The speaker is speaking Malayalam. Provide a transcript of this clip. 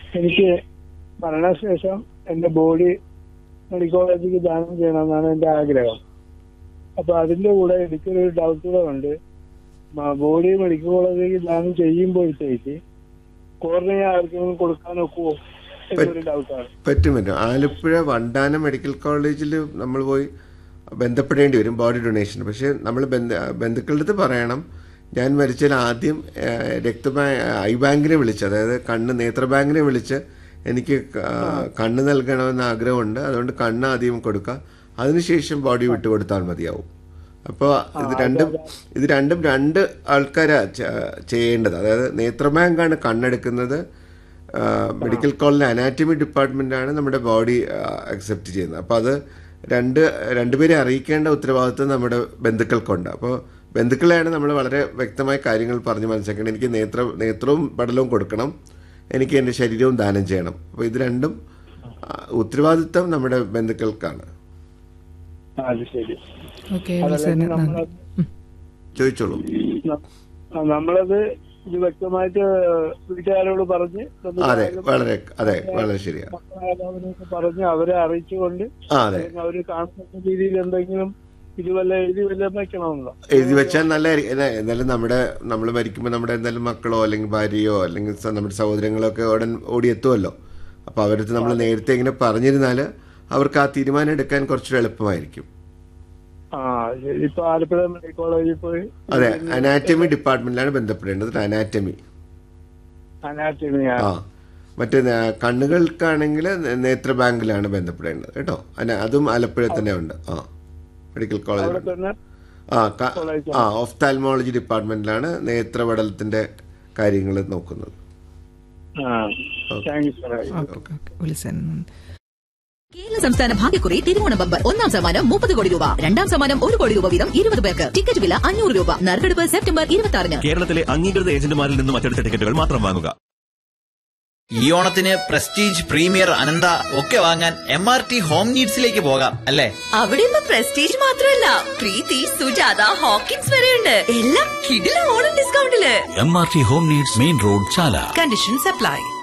എനിക്ക് മരണശേഷം എന്റെ ബോഡി മെഡിക്കൽ കോളേജിലേക്ക് ദാനം ചെയ്യണമെന്നാണ് എന്റെ ആഗ്രഹം അപ്പൊ അതിന്റെ കൂടെ എനിക്കൊരു ഡൗട്ട് കൂടെ ഉണ്ട് മ- ബോഡി മെഡിക്കൽ കോളേജിലേക്ക് ദാനം ചെയ്യുമ്പോഴത്തേക്ക് കോർണിയ ആർക്കെങ്കിലും കൊടുക്കാൻ ഒക്കുവോ എന്നൊരു ഡൗട്ടാണ് പറ്റും പറ്റും ആലപ്പുഴ വണ്ടാനം മെഡിക്കൽ കോളേജിൽ നമ്മൾ പോയി ബന്ധപ്പെടേണ്ടി വരും ബോഡി ഡൊണേഷൻ പക്ഷേ നമ്മൾ ബന്ധ ബന്ധുക്കളുടെ അടുത്ത് പറയണം ഞാൻ മരിച്ചാൽ ആദ്യം ഏഹ്, രക്തബാ ഐ ബാങ്കിനെ വിളിച്ച് അതായത് കണ്ണ് നേത്ര ബാങ്കിനെ വിളിച്ച് എനിക്ക് ക- കണ്ണ് നൽകണമെന്ന് ആഗ്രഹമുണ്ട് അതുകൊണ്ട് കണ്ണ് ആദ്യം കൊടുക്കുക അതിനുശേഷം ബോഡി വിട്ടുകൊടുത്താൽ മതിയാവും അപ്പോൾ ഇത് രണ്ടും ഇത് രണ്ടും രണ്ട് ആൾക്കാരാ ച- ചെയ്യേണ്ടത് അതായത് നേത്ര ബാങ്കാണ് കണ്ണെടുക്കുന്നത് ആ, മെഡിക്കൽ കോളേജ് അനാറ്റമി ഡിപ്പാർട്ട്മെന്റാണ് നമ്മുടെ ബോഡി അക്സെപ്റ്റ് ചെയ്യുന്നത് അപ്പോൾ അത് രണ്ട് രണ്ടുപേരെ അറിയിക്കേണ്ട ഉത്തരവാദിത്വം നമ്മുടെ ബന്ധുക്കൾക്കുണ്ട് അപ്പോൾ ബന്ധുക്കളെയാണ് നമ്മൾ വളരെ വ്യക്തമായ കാര്യങ്ങൾ പറഞ്ഞ് മനസ്സിലാക്കേണ്ടത് എനിക്ക് നേത്ര നേത്രവും പടലവും കൊടുക്കണം എനിക്ക് എൻ്റെ ശരീരവും ദാനം ചെയ്യണം അപ്പോൾ ഇത് രണ്ടും ആ, ഉത്തരവാദിത്വം നമ്മുടെ ബന്ധുക്കൾക്കാണ് ആ, അത് ശരി ഓക്കെ അതല്ലെങ്കിൽ നമ്മള് ചോദിച്ചോളൂ ന- ആ, നമ്മളത് ഇത് വ്യക്തമായിട്ട് വീട്ടുകാരോട് പറഞ്ഞ് അതെ ബന്ധുക്കളായാലും വളരെ അതെ വളരെ ശരിയാണ് മക്കളായാലും അവരെയൊക്കെ പറഞ്ഞ് അവരെ അറിയിച്ചുകൊണ്ട് ആ അതെ അല്ലെങ്കിൽ അവര് കാണുന്ന രീതിയിൽ എന്തെങ്കിലും ഇത് വല്ല എഴുതി വല്ലതും വെക്കണമെന്നോ എഴുതി വെച്ചാൽ നല്ലതായിരിക്കും എന്നാ- എന്നാലും നമ്മുടെ നമ്മൾ മരിക്കുമ്പോൾ നമ്മുടെ എന്തായാലും മക്കളോ അല്ലെങ്കിൽ ഭാര്യയോ അല്ലെങ്കിൽ സ- നമ്മുടെ സഹോദരങ്ങളോ ഒക്കെ ഉടൻ ഓടിയെത്തുമല്ലോ അപ്പോൾ അവരടുത്ത് നമ്മൾ നേരത്തെ ഇങ്ങനെ പറഞ്ഞിരുന്നാൽ അവർക്ക് ആ തീരുമാനം എടുക്കാൻ കുറച്ചുകൂടെ എളുപ്പമായിരിക്കും ആ ശരി. ഇപ്പൊ ആലപ്പുഴ മെഡിക്കൽ കോളേജിൽ പോയി അതെ അനാറ്റമി ഡിപ്പാർട്ട്മെന്റിലാണ് ബന്ധപ്പെടേണ്ടത് അനാറ്റമി അനാറ്റമി ആ മറ്റേ നേ- കണ്ണുകൾക്കാണെങ്കിൽ നേ- നേത്ര ബാങ്കിലാണ് ബന്ധപ്പെടേണ്ടത് കേട്ടോ അന- അതും ആലപ്പുഴ തന്നെ ഉണ്ട് ആ മെഡിക്കൽ അവിടെ കോളേജിൽ തന്നെ ആ ക- ആ ഓഫ്താൽമോളജി ഡിപ്പാർട്ട്മെന്റിലാണ് നേത്രപടലത്തിന്റെ കാര്യങ്ങൾ നോക്കുന്നത് ആ താങ്ക് യു സാറേ ഓക്കെ വിളിച്ചതിന് കേരള സംസ്ഥാന ഭാഗ്യക്കുറി തിരുവോണ ബമ്പർ ഒന്നാം സമ്മാനം മുപ്പത് കോടി രൂപ രണ്ടാം സമ്മാനം ഒരു കോടി രൂപ വീതം ഇരുപത് പേർക്ക് ടിക്കറ്റ് വില അഞ്ഞൂറ് രൂപ നറുക്കെടുപ്പ് സെപ്റ്റംബർ ഇരുപത്തി ആറിന് കേരളത്തിലെ അംഗീകൃത ഏജന്റുമാരിൽ നിന്നും മറ്റെടുത്ത ടിക്കറ്റുകൾ മാത്രം വാങ്ങുക ഈ ഓണത്തിന് പ്രസ്റ്റീജ് പ്രീമിയർ അനന്ത ഒക്കെ വാങ്ങാൻ എം ആർ ടി ഹോം നീഡ്സിലേക്ക് പോകാം അല്ലേ അവിടെ ഇപ്പൊ പ്രസ്റ്റീജ് മാത്രമല്ല പ്രീതി സുജാത ഹോക്കിൻസ് വരെയുണ്ട് എല്ലാം കിടില ഓണം ഡിസ്കൗണ്ടില് M R T home needs main road Chala conditions supply